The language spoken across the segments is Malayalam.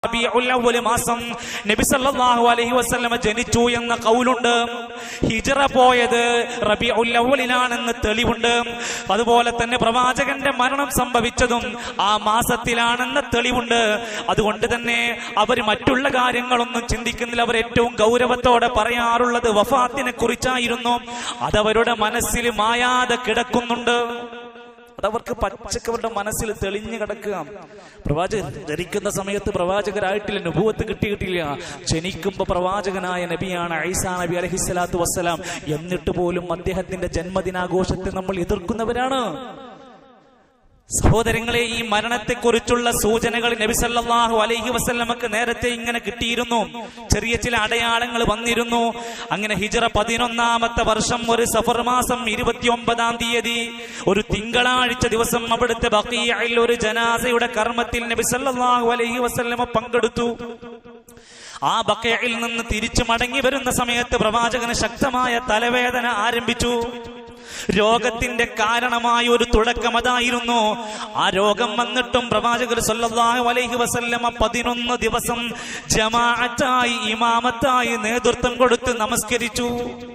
റബീഉൽ അവ്വൽ മാസം നബി സല്ലല്ലാഹു അലൈഹി വസല്ലമ ജനിച്ചു എന്ന കൗലുണ്ട് ഹിജറ പോയത് റബീഉൽ അവ്വലിനാണെന്ന് തെളിവുണ്ട് അതുപോലെ തന്നെ പ്രവാചകന്റെ മരണം സംഭവിച്ചതും ആ മാസത്തിലാണെന്ന തെളിവുണ്ട് അതുകൊണ്ട് തന്നെ അവർ മറ്റുള്ള കാര്യങ്ങളൊന്നും ചിന്തിക്കുന്നില്ല അവർ ഏറ്റവും ഗൗരവത്തോടെ പറയാറുള്ളത് വഫാത്തിനെ കുറിച്ചായിരുന്നു അതവരുടെ മനസ്സിൽ മായാതെ കിടക്കുന്നുണ്ട് അതവർക്ക് പച്ചക്കവരുടെ മനസ്സിൽ തെളിഞ്ഞു കിടക്കുക പ്രവാചകൻ ജനിക്കുന്ന സമയത്ത് പ്രവാചകരായിട്ടില്ല നുഭൂവത്ത് കിട്ടിയിട്ടില്ല ജനിക്കുമ്പോ പ്രവാചകനായ നബിയാണ് ഐസാ നബി അലഹിസ്സലാത്തു വസ്സലാം എന്നിട്ട് പോലും അദ്ദേഹത്തിന്റെ ജന്മദിനാഘോഷത്തെ നമ്മൾ എതിർക്കുന്നവരാണ് സഹോദരങ്ങളെ ഈ മരണത്തെക്കുറിച്ചുള്ള സൂചനകൾ നബി സല്ലല്ലാഹു അലൈഹി വസല്ലമക്ക് നേരത്തെ ഇങ്ങനെ കിട്ടിയിരുന്നു ചെറിയ ചില അടയാളങ്ങൾ വന്നിരുന്നു അങ്ങനെ ഹിജറ പതിനൊന്നാമത്തെ വർഷം ഒരു സഫർ മാസം ഇരുപത്തിയൊമ്പതാം തീയതി ഒരു തിങ്കളാഴ്ച ദിവസം അവിടുത്തെ ബഖീയിൽ ഒരു ജനാസയുടെ കർമ്മത്തിൽ നബി സല്ലല്ലാഹു അലൈഹി വസല്ലമ പങ്കെടുത്തു ആ ബക്കയിൽ നിന്ന് തിരിച്ചു മടങ്ങി വരുന്ന സമയത്ത് പ്രവാചകന് ശക്തമായ തലവേദന ആരംഭിച്ചു രോഗത്തിന്റെ കാരണമായ ഒരു തുടക്കം അതായിരുന്നു ആ രോഗം വന്നിട്ടും പ്രവാചകർ സല്ലല്ലാഹു അലൈഹി വസല്ലമ പതിനൊന്ന് ദിവസം ജമാഅത്തായി ഇമാമത്തായി നേതൃത്വം കൊടുത്ത് നമസ്കരിച്ചു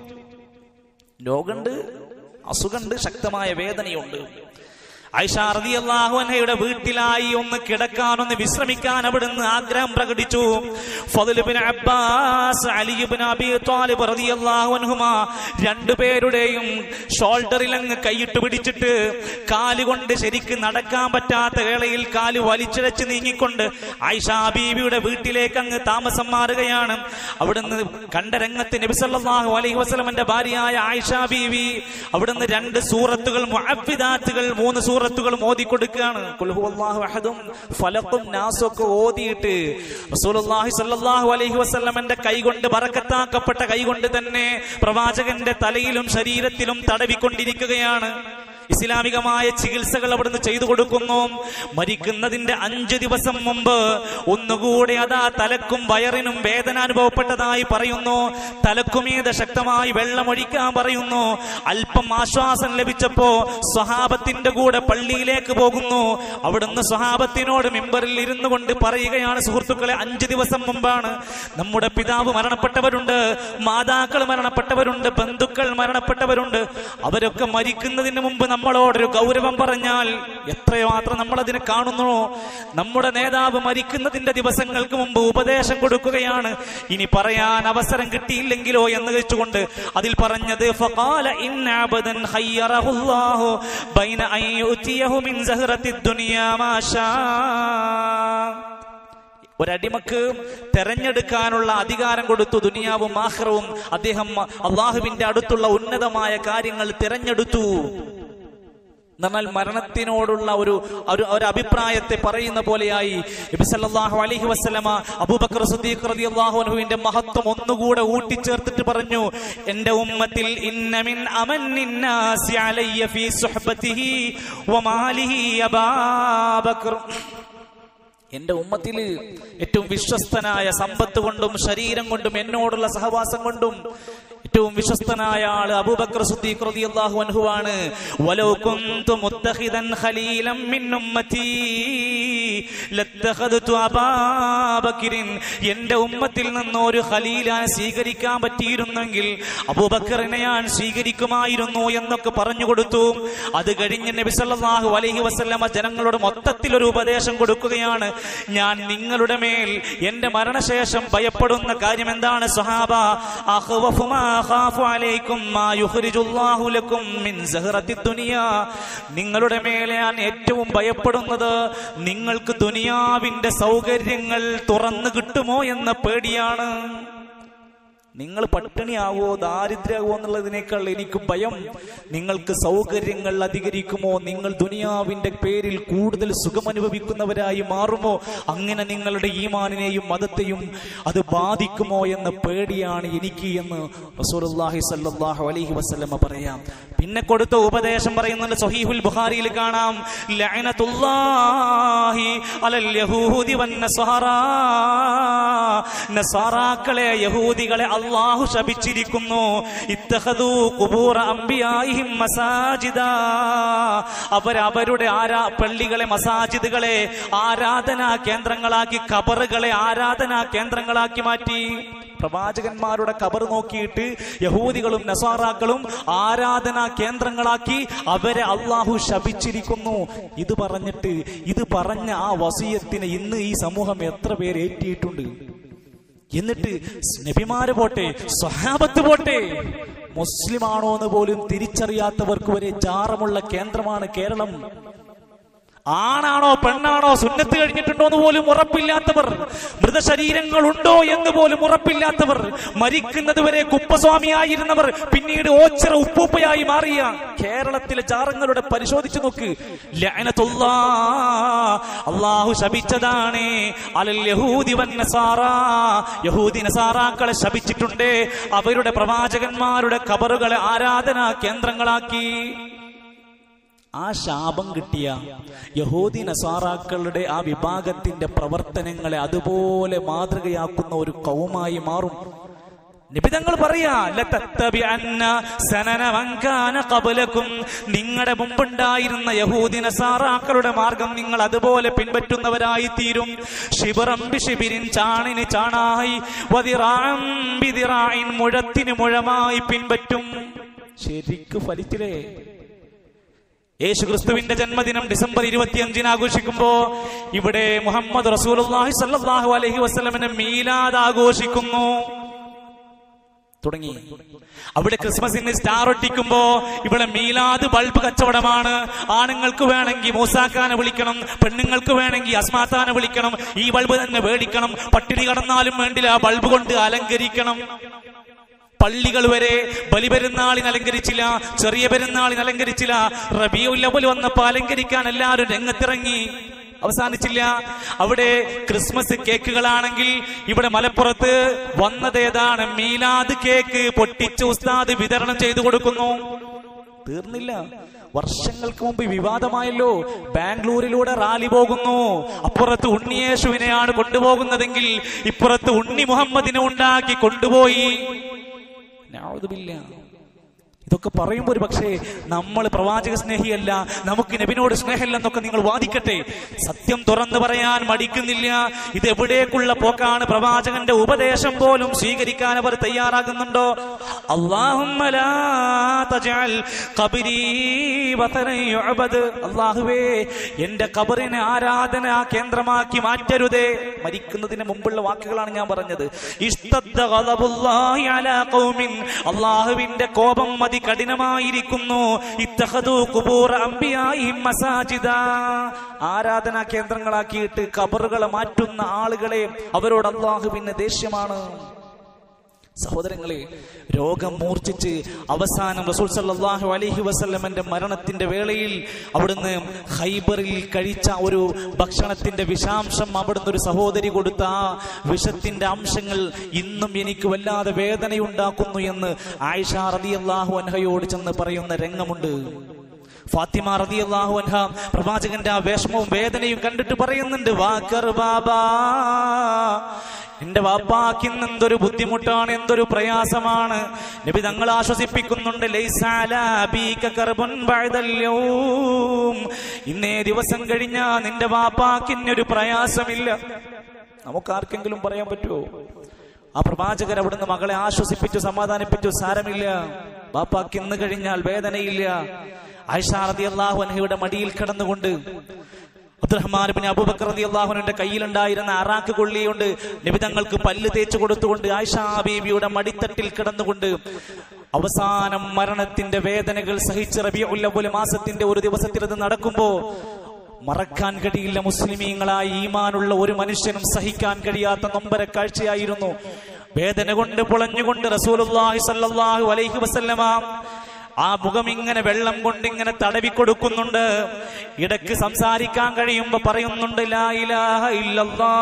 രോഗമുണ്ട് അസുഖമുണ്ട് ശക്തമായ വേദനയുണ്ട് ഐഷ റളിയല്ലാഹു അൻഹയുടെ വീട്ടിലായി ഒന്ന് കിടക്കാൻ ഒന്ന് വിശ്രമിക്കാൻ അവിടുന്ന് ആഗ്രഹം പ്രകടിച്ചു ഫضل ബിൻ അബ്ബാസ് അലി ഇബ്നു അബി ത്വാലിബ് റളിയല്ലാഹു അൻഹുമ രണ്ടുപേരുടെയും ഷോൾഡറിൽ അങ്ങ് കൈയിട്ട് പിടിച്ചിട്ട് കാലുകൊണ്ട് ശരിക്ക് നടക്കാൻ പറ്റാത്ത വേളയിൽ കാല് വലിച്ചിഴച്ച് നീങ്ങിക്കൊണ്ട് ഐഷ ബീവിയുടെ വീട്ടിലേക്ക് അങ്ങ് താമസം മാറുകയാണ് അവിടുന്ന് കണ്ട രംഗത്ത് നബി സല്ലല്ലാഹു അലൈഹി വസല്ലമന്റെ ഭാര്യയായ ആയിഷ ബീവി അവിടുന്ന് രണ്ട് സൂറത്തുകൾ മുഅവ്വിദാത്തുകൾ മൂന്ന് സൂറത്തുകൾ ഓതി കൊടുക്കുകയാണ് ഖുൽ ഹുവല്ലാഹു അഹദും ഫലഖും നാസും ഒക്കെ ഓതിയിട്ട് റസൂലുള്ളാഹി സ്വല്ലല്ലാഹു അലൈഹി വസല്ലമന്റെ കൈകൊണ്ട് ബറക്കത്താക്കപ്പെട്ട കൈകൊണ്ട് തന്നെ പ്രവാചകന്റെ തലയിലും ശരീരത്തിലും തടവിക്കൊണ്ടിരിക്കുകയാണ് ഇസ്ലാമികമായ ചികിത്സകൾ അവിടുന്ന് ചെയ്തു കൊടുക്കുന്നു മരിക്കുന്നതിന്റെ അഞ്ച് ദിവസം മുമ്പ് ഒന്നുകൂടെ അതാ തലക്കും വയറിനും വേദന അനുഭവപ്പെട്ടതായി പറയുന്നു തലക്കുമീത ശക്തമായി വെള്ളമൊഴിക്കാൻ പറയുന്നു അല്പം ആശ്വാസം ലഭിച്ചപ്പോ സ്വഹാബത്തിന്റെ കൂടെ പള്ളിയിലേക്ക് പോകുന്നു അവിടുന്ന് സ്വഹാബത്തിനോട് മെമ്പറിൽ ഇരുന്നു കൊണ്ട് പറയുകയാണ് സുഹൃത്തുക്കളെ അഞ്ച് ദിവസം മുമ്പാണ് നമ്മുടെ പിതാവ് മരണപ്പെട്ടവരുണ്ട് മാതാക്കൾ മരണപ്പെട്ടവരുണ്ട് ബന്ധുക്കൾ മരണപ്പെട്ടവരുണ്ട് അവരൊക്കെ മരിക്കുന്നതിന് മുമ്പ് നമ്മളോടൊരു ഗൗരവം പറഞ്ഞാൽ എത്രമാത്രം നമ്മൾ അതിനെ കാണുന്നു നമ്മുടെ നേതാവ് മരിക്കുന്നതിന്റെ ദിവസങ്ങൾക്ക് മുമ്പ് ഉപദേശം കൊടുക്കുകയാണ് ഇനി പറയാൻ അവസരം കിട്ടിയില്ലെങ്കിലോ എന്ന് വെച്ചുകൊണ്ട് അതിൽ പറഞ്ഞത് ഫഖാല ഇന്ന അബദൻ ഖയ്യറഹുല്ലാഹു ബൈന അൻ യുതിയഹു മിൻ സഹറത്തിദ് ദുനിയാ മാ ശാ ഒരടിമക്ക് തെരഞ്ഞെടുക്കാനുള്ള അധികാരം കൊടുത്തു ദുനിയാവും ആഹ്റവും അദ്ദേഹം അള്ളാഹുവിന്റെ അടുത്തുള്ള ഉന്നതമായ കാര്യങ്ങൾ തിരഞ്ഞെടുത്തു എന്നാൽ മരണത്തിനോടുള്ള ഒരു ഒരു ഒരു അഭിപ്രായത്തെ പറയുന്ന പോലെയായി നബി സല്ലല്ലാഹു അലൈഹി വസല്ലമ അബൂബക്കർ സിദ്ദീഖ് റളിയല്ലാഹു അൻഹുവിന്റെ മഹത്വം ഒന്നുകൂടെ ഊട്ടിച്ചേർത്തിട്ട് പറഞ്ഞു എന്റെ ഉമ്മത്തിൽ ഇന്ന മിൻ അമന്നിന്നാസി അലയ്യ ഫീ സുഹ്ബതിഹി വമാലിഹി അബാബക്കർ എന്റെ ഉമ്മത്തിൽ ഏറ്റവും വിശ്വസ്തനായ സമ്പത്ത് കൊണ്ടും ശരീരം കൊണ്ടും എന്നോടുള്ള സഹവാസം കൊണ്ടും ഏറ്റവും വിശ്വസ്തനായ ആള് അബൂബക്കർ സിദ്ദീഖ് റളിയല്ലാഹു അൻഹുവാണ് വലൗ കുന്തു മുത്തഖിദൻ ഖലീലം മിൻ ഉമ്മതി ലത്തഖദതു അബാബക്രിൻ എന്റെ ഉമ്മത്തിൽ നിന്ന് ഒരു ഖലീലാൻ സ്വീകരിക്കാൻ പറ്റിയിരുന്നെങ്കിൽ അബൂബക്കറിനെ ഞാൻ സ്വീകരിക്കുമായിരുന്നു എന്നൊക്കെ പറഞ്ഞു കൊടുത്തു അത് കഴിഞ്ഞ് നബി സല്ലല്ലാഹു അലൈഹി വസല്ലമ ജനങ്ങളോട് മൊത്തത്തിൽ ഒരു ഉപദേശം കൊടുക്കുകയാണ് ഞാൻ നിങ്ങളുടെ മേൽ എന്റെ മരണശേഷം ഭയപ്പെടുന്ന കാര്യം എന്താണ് സ്വഹാബ അഖ്വഫു മാ അഖാഫു അലൈക്കും മാ യുഖ്രിജുല്ലാഹു ലക്കും മിൻ സഹറത്തി ദുനിയാ നിങ്ങളുടെ മേലെ ഞാൻ ഏറ്റവും ഭയപ്പെടുന്നത് നിങ്ങൾക്ക് ദുനിയാവിന്റെ സൗകര്യങ്ങൾ തുറന്നു കിട്ടുമോ എന്ന പേടിയാണ് നിങ്ങൾ പട്ടിണിയാവോ ദാരിദ്ര്യാവോ എന്നുള്ളതിനേക്കാൾ എനിക്ക് ഭയം നിങ്ങൾക്ക് സൗകര്യങ്ങൾ അധികരിക്കുമോ നിങ്ങൾ ദുനിയാവിന്റെ പേരിൽ കൂടുതൽ സുഖം അനുഭവിക്കുന്നവരായി മാറുമോ അങ്ങനെ നിങ്ങളുടെ ഈമാനിനെയും മതത്തെയും അത് ബാധിക്കുമോ എന്ന പേടിയാണ് എനിക്ക് എന്ന് റസൂലുള്ളാഹി സല്ലല്ലാഹു അലൈഹി വസല്ലമ പറയാം പിന്നെ കൊടുത്ത ഉപദേശം പറയുന്നുണ്ട് സഹീഹുൽ ബുഖാരിയിൽ കാണാം ലഅനത്തുല്ലാഹി അലൽ യഹൂദി വന്നസ്വഹാറാ നസാറാക്കളെ യഹൂദികളെ അള്ളാഹു ശപിച്ചിരിക്കുന്നു ഇത്തഹദൂ ഖുബൂറ അംബിയായിഹിം മസാജിദാ അവർ അവരുടെ ആരാ പള്ളികളെ മസാജിദുകളെ ആരാധനാ കേന്ദ്രങ്ങളാക്കി കബറുകളെ ആരാധനാ കേന്ദ്രങ്ങളാക്കി മാറ്റി പ്രവാചകന്മാരുടെ കബർ നോക്കിയിട്ട് യഹൂദികളും നസാറാക്കളും ആരാധനാ കേന്ദ്രങ്ങളാക്കി അവരെ അള്ളാഹു ശപിച്ചിരിക്കുന്നു ഇത് പറഞ്ഞിട്ട് ഇത് പറഞ്ഞ ആ വസീയത്തിന് ഇന്ന് ഈ സമൂഹം എത്ര പേര് ഏറ്റിയിട്ടുണ്ട് എന്നിട്ട് നബിമാര് പോട്ടെ സ്വഹാബത്ത് പോട്ടെ മുസ്ലിമാണോ എന്ന് പോലും തിരിച്ചറിയാത്തവർക്ക് വരെ ചാറമുള്ള കേന്ദ്രമാണ് കേരളം ആണാണോ പെണ്ണാണോ സുന്നത്ത് കഴിഞ്ഞിട്ടുണ്ടോ എന്ന് പോലും ഉറപ്പില്ലാത്തവർ മൃതശരീരങ്ങൾ ഉണ്ടോ എന്ന് പോലും ഉറപ്പില്ലാത്തവർ മരിക്കുന്നത് വരെ കുപ്പസ്വാമിയായിരുന്നവർ പിന്നീട് ഓച്ചിറ ഉപ്പൂപ്പയായി മാറിയ കേരളത്തിലെ ചാറങ്ങളുടെ പരിശോധിച്ചു നോക്ക് ലഅനത്തുല്ലാ. അള്ളാഹു ശപിച്ചതാണ് അലൽ യഹൂദി വൻ നസാറാ. യഹൂദി നസാറാക്കളെ ശപിച്ചിട്ടുണ്ട് അവരുടെ പ്രവാചകന്മാരുടെ കബറുകളെ ആരാധനാ കേന്ദ്രങ്ങളാക്കി ആ ശാപം കിട്ടിയ യഹൂദി നസാറാക്കളുടെ ആ വിഭാഗത്തിന്റെ പ്രവർത്തനങ്ങളെ അതുപോലെ മാതൃകയാക്കുന്ന ഒരു കൗമായി മാറും നിബിതങ്ങൾ പറയാ "ലതത്തബിഅന്ന സനന മൻ കാന ഖബലക്കും നിങ്ങളുടെ മുമ്പുണ്ടായിരുന്ന യഹൂദി നസാറാക്കളുടെ മാർഗം നിങ്ങൾ അതുപോലെ പിൻപറ്റുന്നവരായി തീരും ശിബറം ബിശിബിരിൻ ചാണിന് ചാണായി വദിറാം ബിദിറായിൻ മുഴത്തിന് മുഴമായി പിൻപറ്റും ശരിക്ക് ഫലിച്ചില്ലേ യേശു ക്രിസ്തുവിന്റെ ജന്മദിനം ഡിസംബർ ഇരുപത്തിയഞ്ചിന് ആഘോഷിക്കുമ്പോ ഇവിടെ മുഹമ്മദ് റസൂലുള്ളാഹി സല്ലല്ലാഹു അലൈഹി വസല്ലമയുടെ മീലാദ് ആഘോഷിക്കുന്നു തുടങ്ങി അവിടെ ക്രിസ്മസിന് സ്റ്റാർ ഒട്ടിക്കുമ്പോ ഇവിടെ മീലാദ് ബൾബ് കച്ചവടമാണ് ആണുങ്ങൾക്ക് വേണമെങ്കിൽ മൂസാക്കാനെ വിളിക്കണം പെണ്ണുങ്ങൾക്ക് വേണമെങ്കിൽ അസ്മാത്താനെ വിളിക്കണം ഈ ബൾബ് തന്നെ മേടിക്കണം പട്ടിണി കടന്നാലും വേണ്ടില്ല ആ ബൾബ് കൊണ്ട് അലങ്കരിക്കണം പള്ളികൾ വരെ ബലിപെരുന്നാളിന് അലങ്കരിച്ചില്ല ചെറിയ പെരുന്നാളിന് അലങ്കരിച്ചില്ല റബിയുല്ലവൽ വന്നപ്പോ അലങ്കരിക്കാൻ എല്ലാവരും രംഗത്തിറങ്ങി അവസാനിച്ചില്ല അവിടെ ക്രിസ്മസ് കേക്കുകളാണെങ്കിൽ ഇവിടെ മലപ്പുറത്ത് വന്നതേതാണ് മീലാദ് കേക്ക് പൊട്ടിച്ച് ഉസ്താദ് വിതരണം ചെയ്തു കൊടുക്കുന്നു തീർന്നില്ല വർഷങ്ങൾക്ക് മുമ്പ് വിവാദമായല്ലോ ബാംഗ്ലൂരിലൂടെ റാലി പോകുന്നു അപ്പുറത്ത് ഉണ്ണിയേശുവിനെയാണ് കൊണ്ടുപോകുന്നതെങ്കിൽ ഇപ്പുറത്ത് ഉണ്ണി മുഹമ്മദിനെ ഉണ്ടാക്കി കൊണ്ടുപോയി നഅൂദുബില്ലാ. ഇതൊക്കെ പറയുമ്പോൾ ഒരു പക്ഷേ നമ്മൾ പ്രവാചക സ്നേഹിയല്ല നമുക്ക് നബിനോട് സ്നേഹമില്ലെന്നൊക്കെ നിങ്ങൾ വാദിക്കട്ടെ സത്യം തുറന്നു പറയാൻ മടിക്കുന്നില്ല ഇത് എവിടേക്കുള്ള പോക്കാണ് പ്രവാചകന്റെ ഉപദേശം പോലും സ്വീകരിക്കാൻ അവർ തയ്യാറാകുന്നുണ്ടോ അല്ലാഹുമ്മ ലാ തജ്അൽ ഖബ്രീ വതനൻ യുഅബദ്. അല്ലാഹുവേ എന്റെ കബറിനെ ആരാധന കേന്ദ്രമാക്കി മാറ്റരുതേ മരിക്കുന്നതിന് മുമ്പുള്ള വാക്കുകളാണ് ഞാൻ പറഞ്ഞത് ഇഷ്തദ്ദ ഗളബുല്ലാഹി അലാ ഖൗമിൻ അല്ലാഹുവിന്റെ കോപം മതി കഠിനമായിരിക്കുന്നു ഇത്തഖദു ഖുബൂർ അംബിയായിഹിം മസാജിദ ആരാധനാ കേന്ദ്രങ്ങളാക്കിയിട്ട് കബറുകളെ മാറ്റുന്ന ആളുകളെ അവരോട് അള്ളാഹുവിന് ദേഷ്യമാണ് സഹോദരങ്ങളെ രോഗം മൂർച്ഛിച്ച് അവസാനം റസൂൽ സല്ലല്ലാഹു അലൈഹി വസല്ലമന്റെ മരണത്തിന്റെ വേളയിൽ അവിടുന്ന് ഹൈബറിൽ കഴിച്ച ഒരു ഭക്ഷണത്തിന്റെ വിഷാംശം അവിടുന്ന് ഒരു സഹോദരി കൊടുത്ത ആ വിഷത്തിന്റെ അംശങ്ങൾ ഇന്നും എനിക്ക് വല്ലാതെ വേദനയുണ്ടാക്കുന്നു എന്ന് ആയിഷ റളിയല്ലാഹു അൻഹയോട് ചെന്ന് പറയുന്ന രംഗമുണ്ട് ഫാത്തിമ റളിയല്ലാഹു അൻഹ പ്രവാചകന്റെ ആ വിഷമവും വേദനയും കണ്ടിട്ട് പറയുന്നുണ്ട് വാക്കർ ബാബാ എന്റെ വാപ്പാക്ക് ഇന്ന് എന്തൊരു ബുദ്ധിമുട്ടാണ് എന്തൊരു പ്രയാസമാണ് നബി തങ്ങൾ ആശ്വസിപ്പിക്കുന്നുണ്ട് ലൈസാല അബീക കർബുൻ ബഅദൽ യൗം. ഇന്നേ ദിവസം കഴിഞ്ഞാ നിന്റെ വാപ്പാക്ക് ഇന്നൊരു പ്രയാസമില്ല നമുക്ക് ആർക്കെങ്കിലും പറയാൻ പറ്റുമോ ആ പ്രവാചകർ അവിടുന്ന് മകളെ ആശ്വസിപ്പിച്ചു സമാധാനിപ്പിച്ചു സാരമില്ല ബാപ്പാക്ക് ഇന്ന് കഴിഞ്ഞാൽ വേദനയില്ല ആയിഷ റളിയല്ലാഹു അൻഹയുടെ മടിയിൽ കിടന്നുകൊണ്ട് അബ്ദുറഹ്മാൻ ബിൻ അബൂബക്കർ റളിയല്ലാഹുവിന്റെ കയ്യിലുണ്ടായിരുന്ന അറാക്ക് കൊള്ളിയുണ്ട് നിബിതങ്ങൾക്ക് പല്ല് തേച്ചു കൊടുത്തുകൊണ്ട് ആയിഷ ബീവിയുടെ മടിത്തട്ടിൽ കിടന്നുകൊണ്ട് അവസാനം മരണത്തിന്റെ വേദനകൾ സഹിച്ച് റബിയുൽ അവ്വൽ മാസത്തിന്റെ ഒരു ദിവസത്തിൽ അത് നടക്കുമ്പോ മറക്കാൻ കഴിയില്ല മുസ്ലിമീങ്ങളായി ഈമാനുള്ള ഒരു മനുഷ്യനും സഹിക്കാൻ കഴിയാത്ത നൊമ്പര കാഴ്ചയായിരുന്നു വേദന കൊണ്ട് പൊളഞ്ഞുകൊണ്ട് റസൂലുള്ളാഹി സ്വല്ലല്ലാഹു അലൈഹി വസല്ലമ ആ മുഖം ഇങ്ങനെ വെള്ളം കൊണ്ട് ഇങ്ങനെ തടവി കൊടുക്കുന്നുണ്ട് ഇടയ്ക്ക് സംസാരിക്കാൻ കഴിയുമ്പോ പറയുന്നുണ്ട് ലാ ഇലാഹ ഇല്ലല്ലാ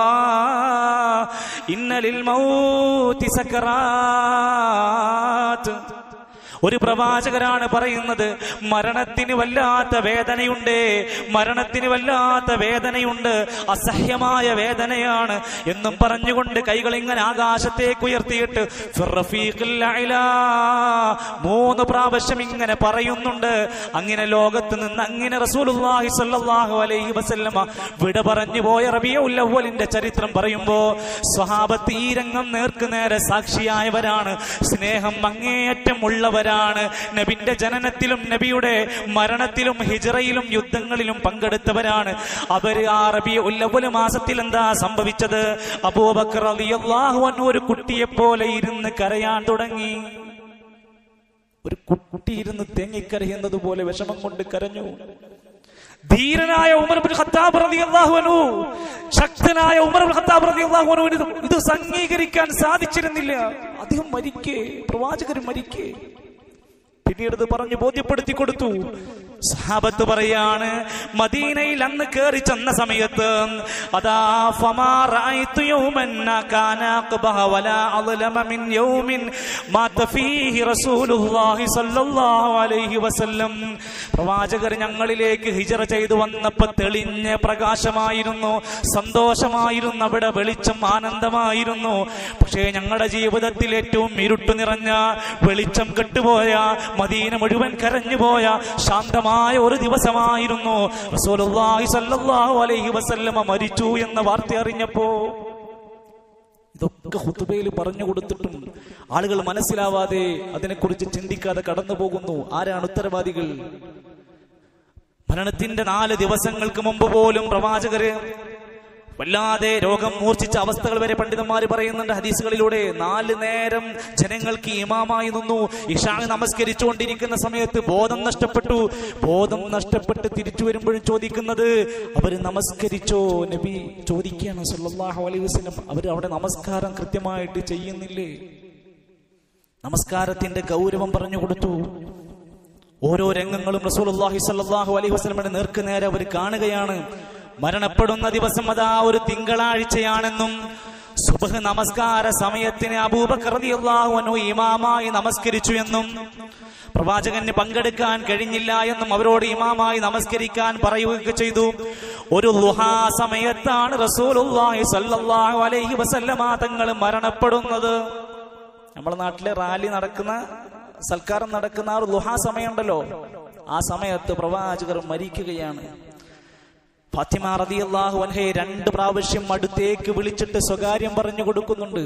ഇന്നലിൽ മൗതി സക്കറാത്ത് ഒരു പ്രവാചകരാണ് പറയുന്നത് മരണത്തിന് വല്ലാത്ത വേദനയുണ്ട് മരണത്തിന് വല്ലാത്ത വേദനയുണ്ട് അസഹ്യമായ വേദനയാണ് എന്നും പറഞ്ഞുകൊണ്ട് കൈകൾ ഇങ്ങനെ ആകാശത്തേക്ക് ഉയർത്തിയിട്ട് ഫിർറഫീഖിൽ അഅ്ലാ മൂന്ന് പ്രാവശ്യം ഇങ്ങനെ പറയുന്നുണ്ട് അങ്ങനെ ലോകത്ത് നിന്ന് അങ്ങനെ റസൂലുള്ളാഹി സ്വല്ലല്ലാഹു അലൈഹി വസല്ലമ വിട പറഞ്ഞു പോയ റബിയുൽ അവ്വലിന്റെ ചരിത്രം പറയുമ്പോ സ്വഹാബത്ത് ഈ രംഗം നേർക്ക് നേരെ സാക്ഷിയായവരാണ് സ്നേഹം അങ്ങേയറ്റം ഉള്ളവരാണ് നബിന്റെ ജനനത്തിലും നബിയുടെ മരണത്തിലും ഹിജറയിലും യുദ്ധങ്ങളിലും പങ്കെടുത്തവരാണ് അവര് ആ റബി ഉല്ലവല് മാസത്തിൽ എന്താ സംഭവിച്ചത് അബൂബക്കർ റളിയല്ലാഹു അൻഹു ഒരു കുട്ടിയെ പോലെ ഇരുന്ന് കരയാൻ തുടങ്ങി ഒരു കുട്ടി ഇരുന്ന് തേങ്ങിക്കരയുന്നത് പോലെ വിഷമം കൊണ്ട് കരഞ്ഞു ധീരനായ ഉമർ ബിൻ ഖത്താബ് റളിയല്ലാഹു അൻഹു ശക്തനായ ഉമർ ബിൻ ഖത്താബ് റളിയല്ലാഹു അൻഹു ഇത് ഇത് അംഗീകരിക്കാൻ സാധിച്ചിരുന്നില്ല അദ്ദേഹം മരിക്കേ പ്രവാചകർ മരിക്കേ പിന്നീട് ഇത് പറഞ്ഞു ബോധ്യപ്പെടുത്തി കൊടുത്തു സഹാബത്ത് പറയാണ് മദീനയിൽ അന്ന് കയറി ചെന്ന സമയത്ത് അതാ ഫമാ റഅയ്തു യൗമൻ കാന അഖ്ബഹ വലാ അളമ മിൻ യൗമിൻ മാത ഫീഹി റസൂലുള്ളാഹി സ്വല്ലല്ലാഹു അലൈഹി വസല്ലം പ്രവാചകർ ഞങ്ങളിലേക്ക് ഹിജറ ചെയ്തു വന്നപ്പോൾ തെളിഞ്ഞ പ്രകാശമായിരുന്നു സന്തോഷമായിരുന്നു അവിടെ വെളിച്ചം ആനന്ദമായിരുന്നു പക്ഷേ ഞങ്ങളുടെ ജീവിതത്തിൽ ഏറ്റവും ഇരുട്ടു നിറഞ്ഞ വെളിച്ചം കെട്ടുപോയ മദീന മുഴുവൻ കരഞ്ഞുപോയ ശാന്തമായ ഒരു ദിവസമായിരുന്നു റസൂലുള്ളാഹി സ്വല്ലല്ലാഹു അലൈഹി വസല്ലമ മരിച്ചു എന്ന വാർത്ത അറിഞ്ഞപ്പോ ഇതൊക്കെ ഹുത്തുബയിൽ പറഞ്ഞു കൊടുത്തിട്ടും ആളുകൾ മനസ്സിലാവാതെ അതിനെക്കുറിച്ച് ചിന്തിക്കാതെ കടന്നു പോകുന്നു ആരാണ് ഉത്തരവാദികൾ മരണത്തിന്റെ നാല് ദിവസങ്ങൾക്ക് മുമ്പ് പോലും പ്രവാചകര് വല്ലാതെ രോഗം മൂർച്ഛിച്ച അവസ്ഥകൾ വരെ പണ്ഡിതന്മാർ പറയുന്നുണ്ട് ഹദീസുകളിലൂടെ നാല് നേരം ജനങ്ങൾക്ക് ഇമാമായി നിന്നു ഇഷാ നമസ്കരിച്ചുകൊണ്ടിരിക്കുന്ന സമയത്ത് ബോധം നഷ്ടപ്പെട്ടു ബോധം നഷ്ടപ്പെട്ട് തിരിച്ചു വരുമ്പോഴും ചോദിക്കുന്നത് അവര് നമസ്കരിച്ചോ നബി ചോദിക്കുകയാണ് സല്ലല്ലാഹു അലൈഹി വസല്ലം അവര് അവിടെ നമസ്കാരം കൃത്യമായിട്ട് ചെയ്യുന്നില്ലേ നമസ്കാരത്തിന്റെ ഗൗരവം പറഞ്ഞു കൊടുത്തു ഓരോ രംഗങ്ങളും റസൂലുള്ളാഹി സ്വല്ലല്ലാഹു അലൈഹി വസല്ലമയുടെ നേർക്ക് നേരെ അവർ കാണുകയാണ് മരണപ്പെടുന്ന ദിവസം അതാ ഒരു തിങ്കളാഴ്ചയാണെന്നും സുബഹ് നമസ്കാര സമയത്തിന് അബൂബക്കർ റളിയല്ലാഹു അൻഹു ഇമാമായി നമസ്കരിച്ചു എന്നും പ്രവാചകന് പങ്കെടുക്കാൻ കഴിഞ്ഞില്ല എന്നും അവരോട് ഇമാമായി നമസ്കരിക്കാൻ പറയുകയൊക്കെ ചെയ്തു ഒരു ലുഹാ സമയത്താണ് റസൂലുള്ളാഹി സ്വല്ലല്ലാഹു അലൈഹി വസല്ലമ തങ്ങൾ മരണപ്പെടുന്നത് നമ്മുടെ നാട്ടിലെ റാലി നടക്കുന്ന സൽക്കാരം നടക്കുന്ന ആ ഒരു ലുഹാ സമയമുണ്ടല്ലോ ആ സമയത്ത് പ്രവാചകർ മരിക്കുകയാണ് ഫാത്തിമ റളിയല്ലാഹു അൻഹയെ രണ്ട് പ്രാവശ്യം അടുത്തേക്ക് വിളിച്ചിട്ട് സ്വകാര്യം പറഞ്ഞു കൊടുക്കുന്നുണ്ട്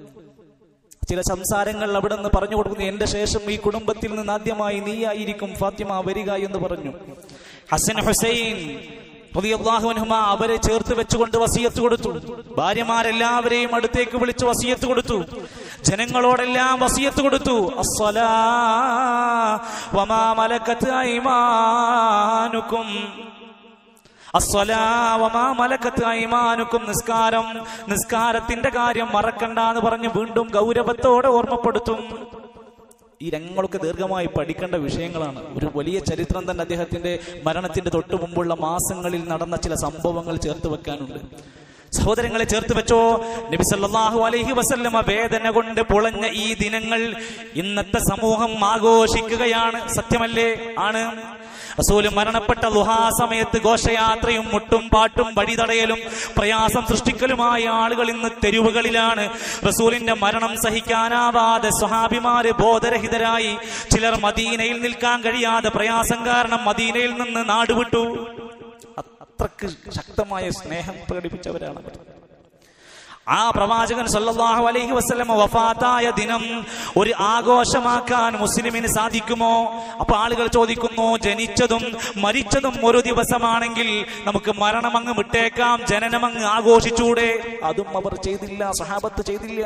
ചില സംസാരങ്ങൾ അവിടെ നിന്ന് പറഞ്ഞു കൊടുക്കുന്നു എന്റെ ശേഷം ഈ കുടുംബത്തിൽ നിന്ന് ആദ്യമായി നീയായിരിക്കും ഫാത്തിമ വരിക എന്ന് പറഞ്ഞു ഹസൻ ഹുസൈൻ റളിയല്ലാഹു അൻഹുമ അവരെ ചേർത്ത് വെച്ചുകൊണ്ട് വസിയത്ത് കൊടുത്തു ഭാര്യമാരെല്ലാവരെയും അടുത്തേക്ക് വിളിച്ച് വസിയത്ത് കൊടുത്തു ജനങ്ങളോടെല്ലാം വസിയത്ത് കൊടുത്തു അസ്സലാ വമാ മലക്കത്ത് ഐമാനുക്കും അസ്വലാ വമാ മലക്കത്ത് ഐമാനുക്കും നിസ്കാരം നിസ്കാരത്തിന്റെ കാര്യം മറക്കണ്ട എന്ന് പറഞ്ഞ് വീണ്ടും ഗൗരവത്തോടെ ഓർമ്മപ്പെടുത്തും ഈ രംഗങ്ങളൊക്കെ ദീർഘമായി പഠിക്കേണ്ട വിഷയങ്ങളാണ് ഒരു വലിയ ചരിത്രം തന്നെ അദ്ദേഹത്തിന്റെ മരണത്തിന്റെ തൊട്ടു മുമ്പുള്ള മാസങ്ങളിൽ നടന്ന ചില സംഭവങ്ങൾ ചേർത്ത് വെക്കാനുണ്ട് സഹോദരങ്ങളെ ചേർത്ത് വെച്ചോ നബി സല്ലല്ലാഹു അലൈഹി വസല്ലമ വേദന കൊണ്ട് പൊളഞ്ഞ ഈ ദിനങ്ങൾ ഇന്നത്തെ സമൂഹം ആഘോഷിക്കുകയാണ് സത്യമല്ലേ ആണ് റസൂല് മരണപ്പെട്ട ലുഹാ സമയത്ത് ഘോഷയാത്രയും മുട്ടും പാട്ടും വഴിതടയലും പ്രയാസം സൃഷ്ടിക്കലുമായ ആളുകൾ ഇന്ന് തെരുവുകളിലാണ് റസൂലിന്റെ മരണം സഹിക്കാനാവാതെ സ്വഹാബിമാര് ബോധരഹിതരായി ചിലർ മദീനയിൽ നിൽക്കാൻ കഴിയാതെ പ്രയാസം കാരണം മദീനയിൽ നിന്ന് നാടുവിട്ടു അത്രക്ക് ശക്തമായ സ്നേഹം പ്രകടിപ്പിച്ചവരാണ് അവർ. ആ പ്രവാചകൻ സല്ലല്ലാഹു അലൈഹി വസല്ലമ വഫാത്തായ ദിനം ഒരു ആഘോഷമാക്കാൻ മുസ്ലിമിന് സാധിക്കുമോ അപ്പൊ ആളുകൾ ചോദിക്കുന്നു ജനിച്ചതും മരിച്ചതും ഒരു ദിവസമാണെങ്കിൽ നമുക്ക് മരണം അങ്ങ് വിട്ടേക്കാം ജനനം അങ്ങ് ആഘോഷിച്ചൂടെ അതും അവർ ചെയ്തില്ല സഹാബത്ത് ചെയ്തില്ല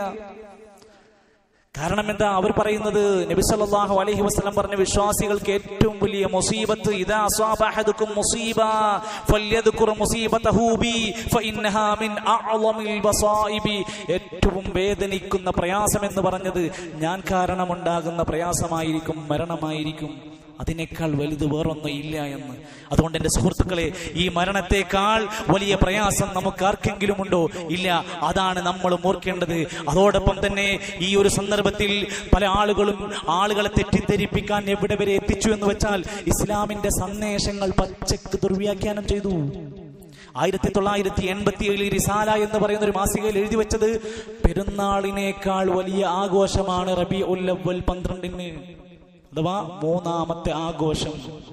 കാരണം എന്താ അവർ പറയുന്നത് നബി സല്ലല്ലാഹു അലൈഹി വസല്ലം പറഞ്ഞ വിശ്വാസികൾക്ക് ഏറ്റവും വലിയ മുസീബത്ത് ഇദാ അസ്വാബ അഹദുക്കും മുസീബ ഫല്യദ്കുർ മുസീബതഹു ബി ഫഇന്നഹാ മിൻ അഅളമിൽ ബസായിബി ഏറ്റവും വേദനിക്കുന്ന പ്രയാസം എന്ന് പറഞ്ഞത് ഞാൻ കാരണമുണ്ടാകുന്ന പ്രയാസമായിരിക്കും മരണമായിരിക്കും അതിനേക്കാൾ വലുത് വേറൊന്നും ഇല്ല എന്ന് അതുകൊണ്ട് എന്റെ സുഹൃത്തുക്കളെ ഈ മരണത്തെക്കാൾ വലിയ പ്രയാസം നമുക്ക് ആർക്കെങ്കിലും ഉണ്ടോ ഇല്ല അതാണ് നമ്മൾ ഓർക്കേണ്ടത് അതോടൊപ്പം തന്നെ ഈ ഒരു സന്ദർഭത്തിൽ പല ആളുകളും ആളുകളെ തെറ്റിദ്ധരിപ്പിക്കാൻ എവിടെ വരെ എത്തിച്ചു എന്ന് വെച്ചാൽ ഇസ്ലാമിന്റെ സന്ദേശങ്ങൾ പച്ചക്ക് ദുർവ്യാഖ്യാനം ചെയ്തു ആയിരത്തി തൊള്ളായിരത്തി എൺപത്തി ഏഴിൽ റിസാല എന്ന് പറയുന്ന ഒരു മാസികയിൽ എഴുതി വെച്ചത് പെരുന്നാളിനേക്കാൾ വലിയ ആഘോഷമാണ് റബി ഉല്ലവൽ പന്ത്രണ്ടിന് അഥവാ മൂന്നാമത്തെ ആഘോഷം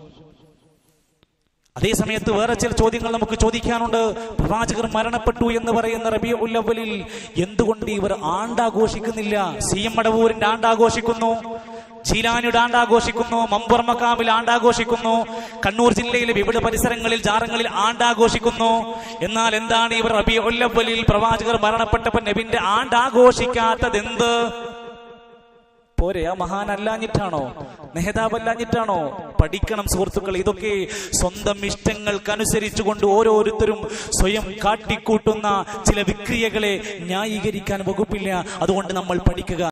അതേ സമയത്ത് വേറെ ചില ചോദ്യങ്ങൾ നമുക്ക് ചോദിക്കാനുണ്ട് പ്രവാചകർ മരണപ്പെട്ടു എന്ന് പറയുന്ന റബി ഉല്ലവലിൽ എന്തുകൊണ്ട് ഇവർ ആണ്ടാഘോഷിക്കുന്നില്ല സി എം മടവൂരിന്റെ ആണ്ടാഘോഷിക്കുന്നു ചീലാനിയുടെ ആണ്ടാഘോഷിക്കുന്നു മമ്പുറമക്കാവിൽ ആണ്ടാഘോഷിക്കുന്നു കണ്ണൂർ ജില്ലയിലെ വിവിധ പരിസരങ്ങളിൽ ജാറങ്ങളിൽ ആണ്ടാഘോഷിക്കുന്നു എന്നാൽ എന്താണ് ഇവർ റബി ഉല്ലവലിൽ പ്രവാചകർ മരണപ്പെട്ടപ്പോൾ നബിന്റെ ആണ്ടാഘോഷിക്കാത്തത് എന്ത് പോരെ ആ മഹാനല്ലാഞ്ഞിട്ടാണോ നേതാവല്ലാഞ്ഞിട്ടാണോ പഠിക്കണം സുഹൃത്തുക്കൾ ഇതൊക്കെ സ്വന്തം ഇഷ്ടങ്ങൾക്കനുസരിച്ചുകൊണ്ട് ഓരോരുത്തരും സ്വയം കാട്ടിക്കൂട്ടുന്ന ചില വിക്രിയകളെ ന്യായീകരിക്കാൻ വകുപ്പില്ല അതുകൊണ്ട് നമ്മൾ പഠിക്കുക